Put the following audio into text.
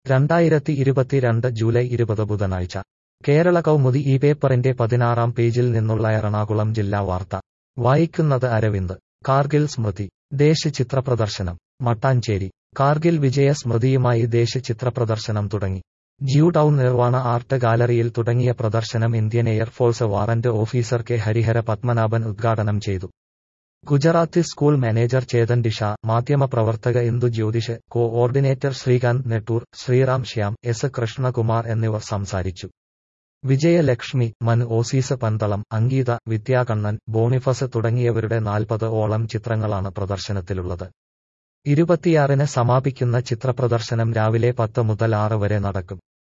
രണ്ടായിരത്തി ഇരുപത്തിരണ്ട് ജൂലൈ ഇരുപത് ബുധനാഴ്ച കേരള കൗമുദി ഈ പേപ്പറിന്റെ പതിനാറാം പേജിൽ നിന്നുള്ള എറണാകുളം ജില്ലാ വാർത്ത വായിക്കുന്നത് അരവിന്ദ് കാർഗിൽ സ്മൃതി ദേശ് ചിത്രപ്രദർശനം മട്ടാഞ്ചേരി കാർഗിൽ വിജയ സ്മൃതിയുമായി ദേശ് ചിത്രപ്രദർശനം തുടങ്ങി ജ്യൂ ടൗൺ നിർവാണ ആർട്ട് ഗാലറിയിൽ തുടങ്ങിയ പ്രദർശനം Indian air force warrant officer K Harihara Padmanabhan ഉദ്ഘാടനം ചെയ്തു ഗുജറാത്തി സ്കൂൾ മാനേജർ ചേതൻ ഡിഷ മാധ്യമപ്രവർത്തക ഇന്ദു ജ്യോതിഷ് കോഓർഡിനേറ്റർ ശ്രീകാന്ത് നെട്ടൂർ ശ്രീറാം ശ്യാം എസ് കൃഷ്ണകുമാർ എന്നിവർ സംസാരിച്ചു വിജയലക്ഷ്മി മനു ഓസീസ് പന്തളം അങ്കീത വിദ്യാകണ്ണൻ ബോണിഫസ് തുടങ്ങിയവരുടെ നാൽപ്പത് ഓളം ചിത്രങ്ങളാണ് പ്രദർശനത്തിലുള്ളത് ഇരുപത്തിയാറിന് സമാപിക്കുന്ന ചിത്രപ്രദർശനം രാവിലെ പത്ത് മുതൽ ആറ് വരെ നടക്കും